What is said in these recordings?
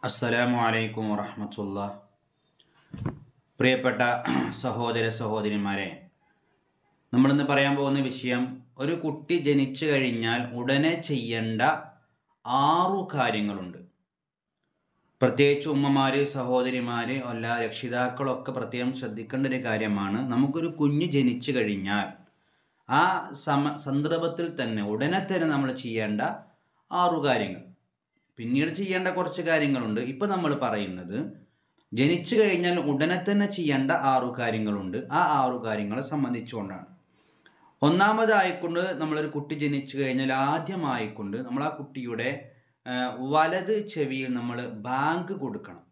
അസ്സലാമു അലൈക്കും വറഹമത്തുള്ള പ്രിയപ്പെട്ട സഹോദര സഹോദരിമാരെ നമ്മളിന്ന് പറയാൻ പോകുന്ന വിഷയം ഒരു കുട്ടി ജനിച്ചു കഴിഞ്ഞാൽ ഉടനെ ചെയ്യേണ്ട ആറു കാര്യങ്ങളുണ്ട് പ്രത്യേകിച്ച് ഉമ്മമാര് സഹോദരിമാര് എല്ലാ രക്ഷിതാക്കളൊക്കെ പ്രത്യേകം ശ്രദ്ധിക്കേണ്ട ഒരു കാര്യമാണ് നമുക്കൊരു കുഞ്ഞ് ജനിച്ചു കഴിഞ്ഞാൽ ആ സമ സന്ദർഭത്തിൽ തന്നെ ഉടനെ തന്നെ നമ്മൾ ചെയ്യേണ്ട ആറു കാര്യങ്ങൾ പിന്നീട് ചെയ്യേണ്ട കുറച്ച് കാര്യങ്ങളുണ്ട് ഇപ്പം നമ്മൾ പറയുന്നത് ജനിച്ചു കഴിഞ്ഞാൽ ഉടനെ തന്നെ ചെയ്യേണ്ട ആറു കാര്യങ്ങളുണ്ട് ആ ആറു കാര്യങ്ങളെ സംബന്ധിച്ചുകൊണ്ടാണ് ഒന്നാമതായിക്കൊണ്ട് നമ്മളൊരു കുട്ടി ജനിച്ചു കഴിഞ്ഞാൽ ആദ്യമായിക്കൊണ്ട് നമ്മൾ ആ കുട്ടിയുടെ ആ, വലത് ചെവിയിൽ നമ്മൾ ബാങ്ക് കൊടുക്കണം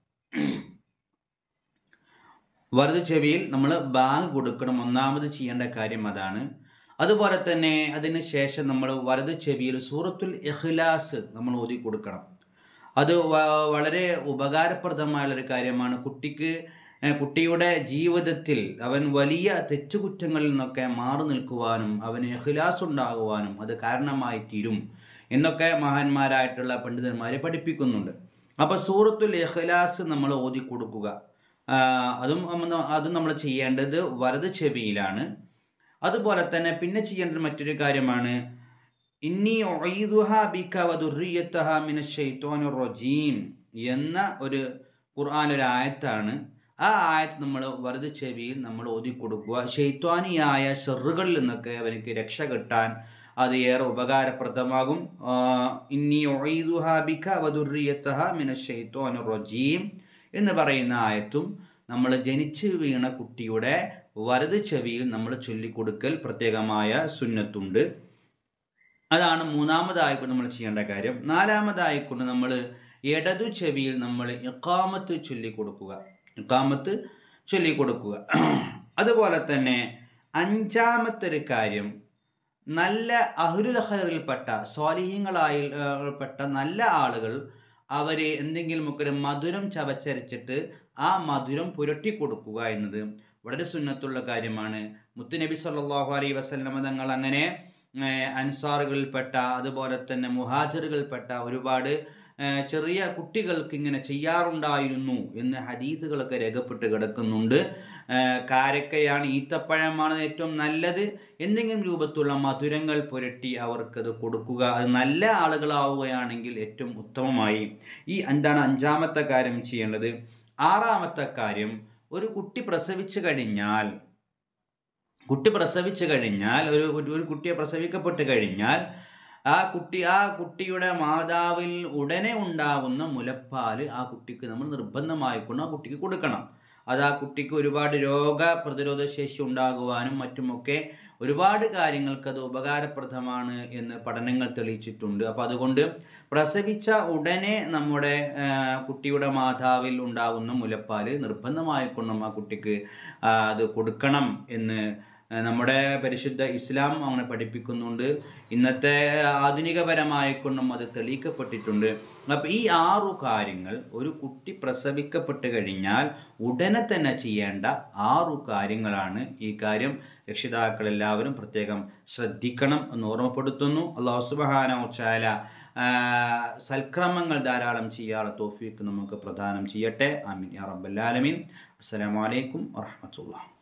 വലത് ചെവിയിൽ നമ്മൾ ബാങ്ക് കൊടുക്കണം ഒന്നാമത് ചെയ്യേണ്ട കാര്യം അതാണ് അതുപോലെ തന്നെ അതിന് ശേഷം നമ്മൾ വലത് ചെവിയിൽ സൂറത്തുൽ ഇഖ്ലാസ് നമ്മൾ ഓതി കൊടുക്കണം അത് വ- വളരെ ഉപകാരപ്രദമായുള്ളൊരു കാര്യമാണ് കുട്ടിക്ക് ഏഹ്, കുട്ടിയുടെ ജീവിതത്തിൽ അവൻ വലിയ തെറ്റുകുറ്റങ്ങളിൽ നിന്നൊക്കെ മാറി നിൽക്കുവാനും അവന് ഇഖ്ലാസ് ഉണ്ടാകുവാനും അത് കാരണമായി തീരും എന്നൊക്കെ മഹാന്മാരായിട്ടുള്ള പണ്ഡിതന്മാരെ പഠിപ്പിക്കുന്നുണ്ട് അപ്പോൾ സൂറത്തുൽ ഇഖ്ലാസ് നമ്മൾ ഓതി കൊടുക്കുക ആ, അതും നമ്മ- അതും നമ്മൾ ചെയ്യേണ്ടത് വലത് ചെവിയിലാണ് അതുപോലെ തന്നെ പിന്നെ ചെയ്യേണ്ട മറ്റൊരു കാര്യമാണ് ഇന്നി ഉഈദുഹ ബിക വദുർരിയതഹ മിനശ് ശൈത്വാനിർ റജീം എന്ന ഒരു ഖുർആൻ ഒരു ആയത്താണ് ആ ആയത്ത് നമ്മൾ വലത് ചെവിയിൽ നമ്മൾ ഓതി കൊടുക്കുക ശൈത്വാനിയായ ഷെറുകളിൽ നിന്നൊക്കെ അവനക്ക് രക്ഷ കിട്ടാൻ അത് ഏറെ ഉപകാരപ്രദമാകും ആ, ഇന്നി ഉഈദുഹ ബിക വദുർരിയതഹ മിനശ് ശൈത്വാനിർ റജീം എന്ന് പറയുന്ന ആയത്തും നമ്മൾ ജനിച്ചു വീണ കുട്ടിയുടെ വലത് ചെവിയിൽ നമ്മൾ ചൊല്ലിക്കൊടുക്കൽ പ്രത്യേകമായ സുന്നത്തുണ്ട് അതാണ് മൂന്നാമതായിക്കൊണ്ട് നമ്മൾ ചെയ്യേണ്ട കാര്യം നാലാമതായിക്കൊണ്ട് നമ്മൾ ഇടതു ചെവിയിൽ നമ്മൾ ഇക്കാമത്ത് ചൊല്ലിക്കൊടുക്കുക ഇക്കാമത്ത് ചൊല്ലിക്കൊടുക്കുക അതുപോലെ തന്നെ അഞ്ചാമത്തെ ഒരു കാര്യം നല്ല അഹുലുൽ ഖൈറിൽപ്പെട്ട സ്വാലിഹ്യങ്ങളായി ഏർ, പെട്ട നല്ല ആളുകൾ അവരെ എന്തെങ്കിലുമൊക്കെ ഒരു മധുരം ചവച്ചരച്ചിട്ട് ആ മധുരം പുരട്ടി കൊടുക്കുക എന്നത് വളരെ സുന്നത്തുള്ള കാര്യമാണ് മുത്തുനബി സല്ലല്ലാഹു അലൈഹി വസല്ലമ തങ്ങൾ അങ്ങനെ ഏർ, അൻസാറുകളിൽപ്പെട്ട അതുപോലെ തന്നെ മുഹാജിറുകളിൽപ്പെട്ട ഒരുപാട് ഏർ, ചെറിയ കുട്ടികൾക്ക് ഇങ്ങനെ ചെയ്യാറുണ്ടായിരുന്നു എന്ന് ഹദീസുകളൊക്കെ രേഖപ്പെട്ട് കിടക്കുന്നുണ്ട് ഏർ, കാരക്കയാണ് ഈത്തപ്പഴമാണ് ഏറ്റവും നല്ലത് എന്തെങ്കിലും രൂപത്തിലുള്ള മധുരങ്ങൾ പുരട്ടി അവർക്കത് കൊടുക്കുക അത് നല്ല ആളുകളാവുകയാണെങ്കിൽ ഏറ്റവും ഉത്തമമായി ഈ എന്താണ് അഞ്ചാമത്തെ കാര്യം ചെയ്യേണ്ടത് ആറാമത്തെ കാര്യം ഒരു കുട്ടി പ്രസവിച്ചു കഴിഞ്ഞാൽ കുട്ടി പ്രസവിച്ചു കഴിഞ്ഞാൽ ഒരു ഒരു- ഒരു കുട്ടിയെ പ്രസവിക്കപ്പെട്ട് കഴിഞ്ഞാൽ ആ കുട്ടി ആ കുട്ടിയുടെ മാതാവിൽ ഉടനെ ഉണ്ടാകുന്ന മുലപ്പാല് ആ കുട്ടിക്ക് നമ്മൾ നിർബന്ധമായിക്കൊണ്ട് ആ കുട്ടിക്ക് കൊടുക്കണം അത് ആ കുട്ടിക്ക് ഒരുപാട് രോഗ പ്രതിരോധ ശേഷി ഉണ്ടാകുവാനും മറ്റുമൊക്കെ ഒരുപാട് കാര്യങ്ങൾക്ക് അത് ഉപകാരപ്രദമാണ് എന്ന് പഠനങ്ങൾ തെളിയിച്ചിട്ടുണ്ട് അപ്പോൾ അതുകൊണ്ട് പ്രസവിച്ച ഉടനെ നമ്മുടെ ആ, കുട്ടിയുടെ മാതാവിൽ ഉണ്ടാകുന്ന മുലപ്പാല് നിർബന്ധമായിക്കൊണ്ടും ആ കുട്ടിക്ക് ആ, അത് കൊടുക്കണം എന്ന് ആ, നമ്മുടെ പരിശുദ്ധ ഇസ്ലാം അങ്ങനെ പഠിപ്പിക്കുന്നുണ്ട് ഇന്നത്തെ ആധുനികപരമായിക്കൊണ്ടും അത് തെളിയിക്കപ്പെട്ടിട്ടുണ്ട് അപ്പം ഈ ആറു കാര്യങ്ങൾ ഒരു കുട്ടി പ്രസവിക്കപ്പെട്ട് കഴിഞ്ഞാൽ ഉടനെ തന്നെ ചെയ്യേണ്ട ആറു കാര്യങ്ങളാണ് ഈ കാര്യം രക്ഷിതാക്കൾ എല്ലാവരും പ്രത്യേകം ശ്രദ്ധിക്കണം എന്ന് ഓർമ്മപ്പെടുത്തുന്നു അള്ളാഹു സുബഹാന ചാല സൽക്രമങ്ങൾ ധാരാളം ചെയ്യാനുള്ള തോഫീക്ക് നമുക്ക് പ്രദാനം ചെയ്യട്ടെ ആമീൻ യാ റബ്ബൽ ആലമീൻ അസ്സലാമു അലൈക്കും വറഹ്മത്തുള്ളാഹി